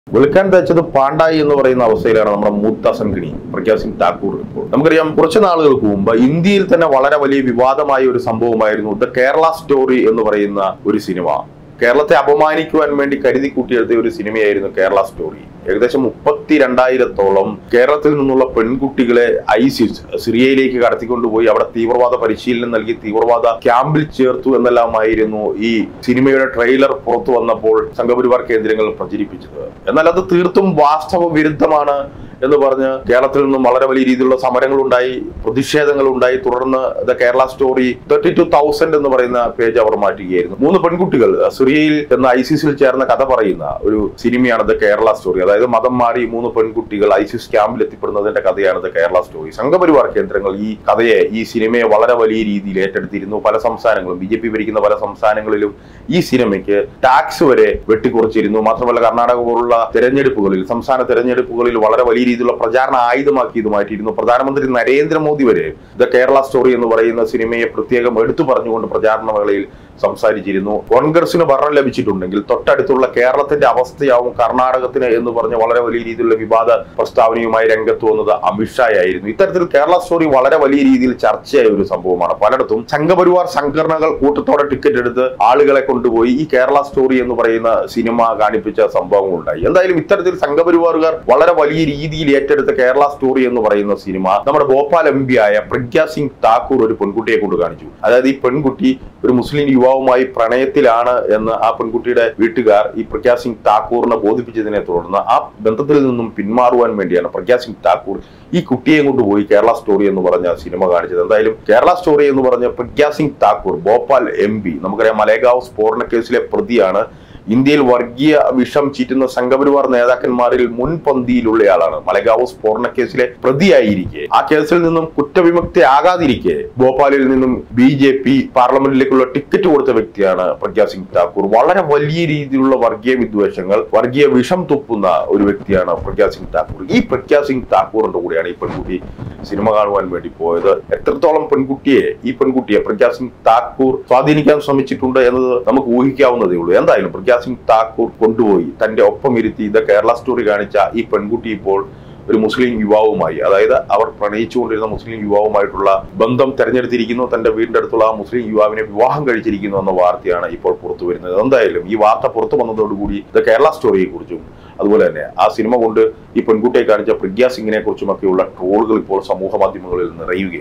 വെളുക്കാൻ തേച്ചത് പാണ്ടായി എന്ന് പറയുന്ന അവസ്ഥയിലാണ് നമ്മുടെ മൂത്ത സംഘിണി പ്രഗ്യാ സിംഗ് താക്കൂർ ഇപ്പോൾ നമുക്കറിയാം കുറച്ച് നാളുകൾക്ക് മുമ്പ് ഇന്ത്യയിൽ തന്നെ വളരെ വലിയ വിവാദമായ ഒരു സംഭവമായിരുന്നു ദ കേരള സ്റ്റോറി എന്ന് പറയുന്ന ഒരു സിനിമ കേരളത്തെ അപമാനിക്കുവാൻ വേണ്ടി കരുതി കൂട്ടിയെടുത്ത ഒരു സിനിമയായിരുന്നു കേരള സ്റ്റോറി ഏകദേശം മുപ്പത്തി രണ്ടായിരത്തോളം കേരളത്തിൽ നിന്നുള്ള പെൺകുട്ടികളെ ഐസിസ് സിറിയയിലേക്ക് കടത്തിക്കൊണ്ടുപോയി അവിടെ തീവ്രവാദ പരിശീലനം നൽകി തീവ്രവാദ ക്യാമ്പിൽ ചേർത്തു എന്നെല്ലാമായിരുന്നു ഈ സിനിമയുടെ ട്രെയിലർ പുറത്തു വന്നപ്പോൾ സംഘപരിവാർ കേന്ദ്രങ്ങൾ പ്രചരിപ്പിച്ചത് എന്നാൽ അത് തീർത്തും വാസ്തവ വിരുദ്ധമാണ് എന്ന് പറഞ്ഞ് കേരളത്തിൽ നിന്നും വളരെ വലിയ രീതിയിലുള്ള സമരങ്ങൾ ഉണ്ടായി പ്രതിഷേധങ്ങൾ ഉണ്ടായി തുടർന്ന് the Kerala story thirty two thousand എന്ന് പറയുന്ന പേജ് അവർ മാറ്റുകയായിരുന്നു മൂന്ന് പെൺകുട്ടികൾ സിറിയയിൽ എന്ന ഐസിസിൽ ചേർന്ന കഥ പറയുന്ന ഒരു സിനിമയാണ് ദ കേരള സ്റ്റോറി അതായത് മതം മാറി മൂന്ന് പെൺകുട്ടികൾ ഐസിസ് ക്യാമ്പിൽ എത്തിപ്പെടുന്നതിന്റെ കഥയാണ് ദ കേരള സ്റ്റോറി സംഘപരിവാർ കേന്ദ്രങ്ങൾ ഈ കഥയെ ഈ സിനിമയെ വളരെ വലിയ രീതിയിൽ ഏറ്റെടുത്തിരുന്നു പല സംസ്ഥാനങ്ങളും ബി ജെ പി ഭരിക്കുന്ന പല സംസ്ഥാനങ്ങളിലും ഈ സിനിമയ്ക്ക് ടാക്സ് വരെ വെട്ടിക്കുറച്ചിരുന്നു മാത്രമല്ല കർണാടക പോലുള്ള തെരഞ്ഞെടുപ്പുകളിൽ സംസ്ഥാന തെരഞ്ഞെടുപ്പുകളിൽ വളരെ വലിയ രീതിയിലുള്ള പ്രചാരണ ആയുധമാക്കി ഇത് മാറ്റിയിരുന്നു പ്രധാനമന്ത്രി നരേന്ദ്രമോദി വരെ ദ കേരള സ്റ്റോറി എന്ന് പറയുന്ന സിനിമയെ പ്രത്യേകം എടുത്തു പറഞ്ഞുകൊണ്ട് പ്രചാരണ വേളയിൽ സംസാരിച്ചിരുന്നു കോൺഗ്രസിന് ഭരണം ലഭിച്ചിട്ടുണ്ടെങ്കിൽ തൊട്ടടുത്തുള്ള കേരളത്തിന്റെ അവസ്ഥയാവും കർണാടകത്തിന് എന്ന് പറഞ്ഞ് വളരെ വലിയ രീതിയിലുള്ള വിവാദ പ്രസ്താവനയുമായി രംഗത്ത് വന്നത് അമിത്ഷായായിരുന്നു ഇത്തരത്തിൽ കേരള സ്റ്റോറി വളരെ വലിയ രീതിയിൽ ചർച്ചയായ ഒരു സംഭവമാണ് പലയിടത്തും സംഘപരിവാർ സംഘടനകൾ കൂട്ടത്തോടെ ടിക്കറ്റ് എടുത്ത് ആളുകളെ കൊണ്ടുപോയി ഈ കേരള സ്റ്റോറി എന്ന് പറയുന്ന സിനിമ കാണിപ്പിച്ച സംഭവങ്ങൾ ഉണ്ടായി എന്തായാലും ഇത്തരത്തിൽ സംഘപരിവാറുകാർ വളരെ വലിയ രീതിയിൽ ഏറ്റെടുത്ത കേരള സ്റ്റോറി എന്ന് പറയുന്ന സിനിമ നമ്മുടെ ഭോപ്പാൽ എം പി ആയ പ്രഗ്യാ സിംഗ് താക്കൂർ ഒരു പെൺകുട്ടിയെ കൊണ്ട് കാണിച്ചു അതായത് ഈ പെൺകുട്ടി ഒരു മുസ്ലിം യുവാവുമായി പ്രണയത്തിലാണ് എന്ന് ആ പെൺകുട്ടിയുടെ വീട്ടുകാർ ഈ പ്രഗ്യാ സിംഗ് താക്കൂറിനെ ബോധിപ്പിച്ചതിനെ തുടർന്ന് ആ ബന്ധത്തിൽ നിന്നും പിന്മാറുവാൻ വേണ്ടിയാണ് പ്രഗ്യാ സിംഗ് താക്കൂർ ഈ കുട്ടിയെ കൊണ്ടുപോയി കേരള സ്റ്റോറി എന്ന് പറഞ്ഞ സിനിമ കാണിച്ചത് എന്തായാലും കേരള സ്റ്റോറി എന്ന് പറഞ്ഞ പ്രഗ്യാ സിംഗ് താക്കൂർ ഭോപ്പാൽ എം പി നമുക്കറിയാം മലേഗാവ് സ്ഫോടന കേസിലെ പ്രതിയാണ് ഇന്ത്യയിൽ വർഗീയ വിഷം ചീറ്റുന്ന സംഘപരിവാർ നേതാക്കന്മാരിൽ മുൻപന്തിയിലുള്ളയാളാണ് മലഗാവ് സ്ഫോടന കേസിലെ പ്രതിയായിരിക്കെ ആ കേസിൽ നിന്നും കുറ്റവിമുക്തി ആകാതിരിക്കെ ഭോപ്പാലിൽ നിന്നും ബി ജെ പി പാർലമെന്റിലേക്കുള്ള ടിക്കറ്റ് കൊടുത്ത വ്യക്തിയാണ് പ്രഗ്യാ സിംഗ് താക്കൂർ വളരെ വലിയ രീതിയിലുള്ള വർഗീയ വിദ്വേഷങ്ങൾ വർഗീയ വിഷം തുപ്പുന്ന ഒരു വ്യക്തിയാണ് പ്രഗ്യാ സിംഗ് താക്കൂർ ഈ പ്രഗ്യാ സിംഗ് താക്കൂറിന്റെ കൂടെയാണ് ഈ പെൺകുട്ടി സിനിമ കാണുവാൻ വേണ്ടി പോയത് എത്രത്തോളം പെൺകുട്ടിയെ ഈ പെൺകുട്ടിയെ പ്രഗ്യാ സിംഗ് താക്കൂർ സ്വാധീനിക്കാൻ ശ്രമിച്ചിട്ടുണ്ട് എന്നത് നമുക്ക് ഊഹിക്കാവുന്നതേ ഉള്ളൂ എന്തായാലും പ്രഗ്യാ സിംഗ് താക്കൂർ കൊണ്ടുപോയി തന്റെ ഒപ്പം ഇരുത്തി ഇത് കേരള സ്റ്റോറി കാണിച്ച ഈ പെൺകുട്ടി ഇപ്പോൾ ഒരു മുസ്ലിം യുവാവുമായി അതായത് അവർ പ്രണയിച്ചുകൊണ്ടിരുന്ന മുസ്ലിം യുവാവുമായിട്ടുള്ള ബന്ധം തെരഞ്ഞെടുത്തിരിക്കുന്നു തന്റെ വീടിന്റെ അടുത്തുള്ള ആ മുസ്ലിം യുവാവിനെ വിവാഹം കഴിച്ചിരിക്കുന്നു എന്ന വാർത്തയാണ് ഇപ്പോൾ പുറത്തു വരുന്നത് എന്തായാലും ഈ വാർത്ത പുറത്തു വന്നതോടുകൂടി ഇത് കേരള സ്റ്റോറിയെ കുറിച്ചും അതുപോലെ തന്നെ ആ സിനിമ കൊണ്ട് ഈ പെൺകുട്ടിയെ കാണിച്ച പ്രഗ്യാ സിംഗിനെ കുറിച്ചുമൊക്കെയുള്ള ട്രോളുകൾ ഇപ്പോൾ സമൂഹ മാധ്യമങ്ങളിൽ നിറയുകയാണ്